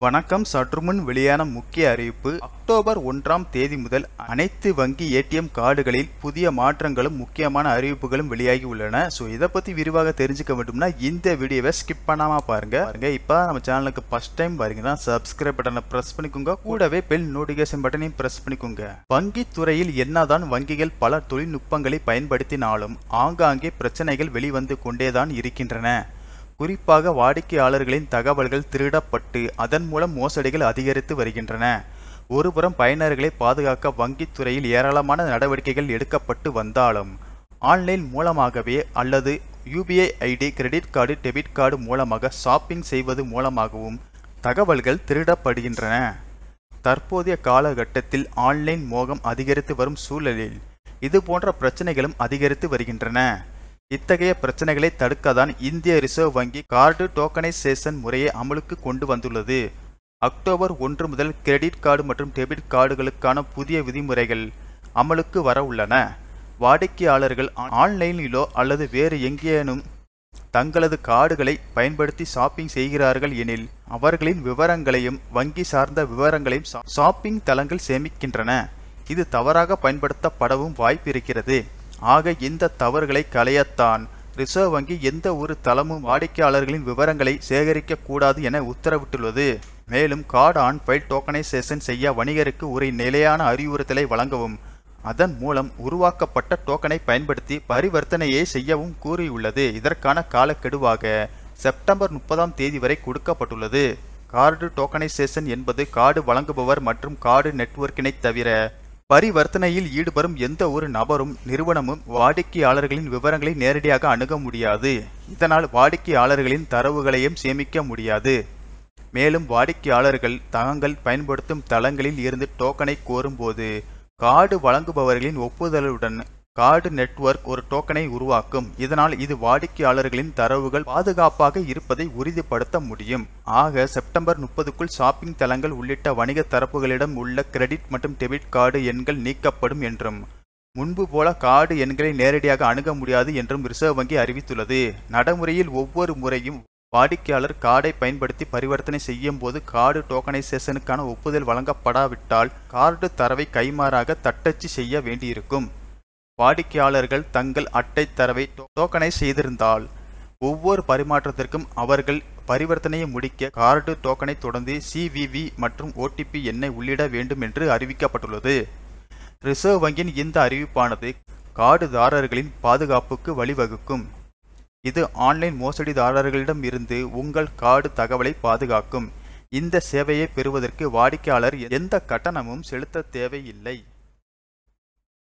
வணக்கம் சற்றுமுன் வெளியான முக்கிய அறிவிப்பு அக்டோபர் ஒன்றாம் தேதி முதல் அனைத்து வங்கி ஏடிஎம் கார்டுகளில் புதிய மாற்றங்களும் முக்கியமான அறிவிப்புகளும் வெளியாகி உள்ளன ஸோ இதை பற்றி விரிவாக தெரிஞ்சுக்க வேண்டும்னா இந்த வீடியோவை ஸ்கிப் பண்ணாமல் பாருங்க பாருங்க இப்போ நம்ம சேனலுக்கு ஃபர்ஸ்ட் டைம் பாருங்கன்னா சப்ஸ்கிரைப் பட்டனை ப்ரெஸ் பண்ணிக்கோங்க கூடவே பெல் நோட்டிஃபிகேஷன் பட்டனையும் ப்ரெஸ் பண்ணிக்கோங்க வங்கி துறையில் என்னதான் வங்கிகள் பல தொழில்நுட்பங்களை பயன்படுத்தினாலும் ஆங்காங்கே பிரச்சனைகள் வெளிவந்து கொண்டேதான் இருக்கின்றன குறிப்பாக வாடிக்கையாளர்களின் தகவல்கள் திருடப்பட்டு அதன் மூலம் மோசடிகள் அதிகரித்து வருகின்றன ஒருபுறம் பயனர்களை பாதுகாக்க வங்கித் துறையில் ஏராளமான நடவடிக்கைகள் எடுக்கப்பட்டு வந்தாலும் ஆன்லைன் மூலமாகவே அல்லது UPI ID credit card debit card மூலமாக ஷாப்பிங் செய்வது மூலமாகவும் தகவல்கள் திருடப்படுகின்றன தற்போதைய காலகட்டத்தில் ஆன்லைன் மோகம் அதிகரித்து வரும் சூழலில் இது போன்ற பிரச்சனைகளும் அதிகரித்து வருகின்றன இத்தகைய பிரச்சனைகளை தடுக்கத்தான் இந்திய ரிசர்வ் வங்கி கார்டு டோக்கனைசேஷன் முறையை அமலுக்கு கொண்டு வந்துள்ளது அக்டோபர் ஒன்று முதல் கிரெடிட் கார்டு மற்றும் டெபிட் கார்டுகளுக்கான புதிய விதிமுறைகள் அமலுக்கு வர உள்ளன வாடிக்கையாளர்கள் ஆன்லைனிலோ அல்லது வேறு எங்கேனும் தங்களது கார்டுகளை பயன்படுத்தி ஷாப்பிங் செய்கிறார்கள் எனில் அவர்களின் விவரங்களையும் வங்கி சார்ந்த விவரங்களையும் ஷாப்பிங் தளங்கள் சேமிக்கின்றன இது தவறாக பயன்படுத்தப்படவும் வாய்ப்பு இருக்கிறது ஆக இந்த தவறுகளை களையத்தான் ரிசர்வ் வங்கி எந்த ஒரு தளமும் வாடிக்கையாளர்களின் விவரங்களை சேகரிக்க கூடாது என உத்தரவிட்டுள்ளது மேலும் கார்டு ஆன் ஃபைல் டோக்கனைசேஷன் செய்ய வணிகருக்கு ஒரு நிலையான அறிவுறுத்தலை வழங்கவும் அதன் மூலம் உருவாக்கப்பட்ட டோக்கனை பயன்படுத்தி பரிவர்த்தனையை செய்யவும் கூறியுள்ளது இதற்கான காலக்கெடுவாக செப்டம்பர் முப்பதாம் தேதி வரை கொடுக்கப்பட்டுள்ளது கார்டு டோக்கனைசேஷன் என்பது கார்டு வழங்குபவர் மற்றும் கார்டு நெட்வொர்க்கினை தவிர பரிவர்த்தனையில் ஈடுபடும் எந்த ஒரு நபரும் நிறுவனமும் வாடிக்கையாளர்களின் விவரங்களை நேரடியாக அணுக முடியாது இதனால் வாடிக்கையாளர்களின் தரவுகளையும் சேமிக்க முடியாது மேலும் வாடிக்கையாளர்கள் தாங்கள் பயன்படுத்தும் தளங்களில் இருந்து டோக்கனை கோரும்போது கார்டு வழங்குபவர்களின் ஒப்புதலுடன் கார்டு நெட்வொர்க் ஒரு டோக்கனை உருவாக்கும் இதனால் இது வாடிக்கையாளர்களின் தரவுகள் பாதுகாப்பாக இருப்பதை உறுதிப்படுத்த முடியும் ஆக செப்டம்பர் முப்பதுக்குள் ஷாப்பிங் தளங்கள் உள்ளிட்ட வணிக தரப்புகளிடம் உள்ள கிரெடிட் மற்றும் டெபிட் கார்டு எண்கள் நீக்கப்படும் என்றும் முன்பு போல கார்டு எண்களை நேரடியாக அணுக முடியாது என்றும் ரிசர்வ் வங்கி அறிவித்துள்ளது நடைமுறையில் ஒவ்வொரு முறையும் வாடிக்கையாளர் கார்டை பயன்படுத்தி பரிவர்த்தனை செய்யும் போது கார்டு டோக்கனைசேஷனுக்கான ஒப்புதல் வழங்கப்படாவிட்டால் கார்டு தரவை கைமாறாக தட்டச்சு செய்ய வேண்டியிருக்கும் வாடிக்கையாளர்கள் தங்கள் அட்டை தரவை டோக்கனைஸ் செய்திருந்தால் ஒவ்வொரு பரிமாற்றத்திற்கும் அவர்கள் பரிவர்த்தனையை முடிக்க கார்டு டோக்கனை தொடர்ந்து சிவிவி மற்றும் ஓடிபி எண்ணை உள்ளிட வேண்டும் என்று அறிவிக்கப்பட்டுள்ளது ரிசர்வ் வங்கியின் இந்த அறிவிப்பானது கார்டுதாரர்களின் பாதுகாப்புக்கு வழிவகுக்கும் இது ஆன்லைன் மோசடிதாரர்களிடம் இருந்து உங்கள் கார்டு தகவலை பாதுகாக்கும் இந்த சேவையை பெறுவதற்கு வாடிக்கையாளர் எந்த கட்டணமும் செலுத்த தேவையில்லை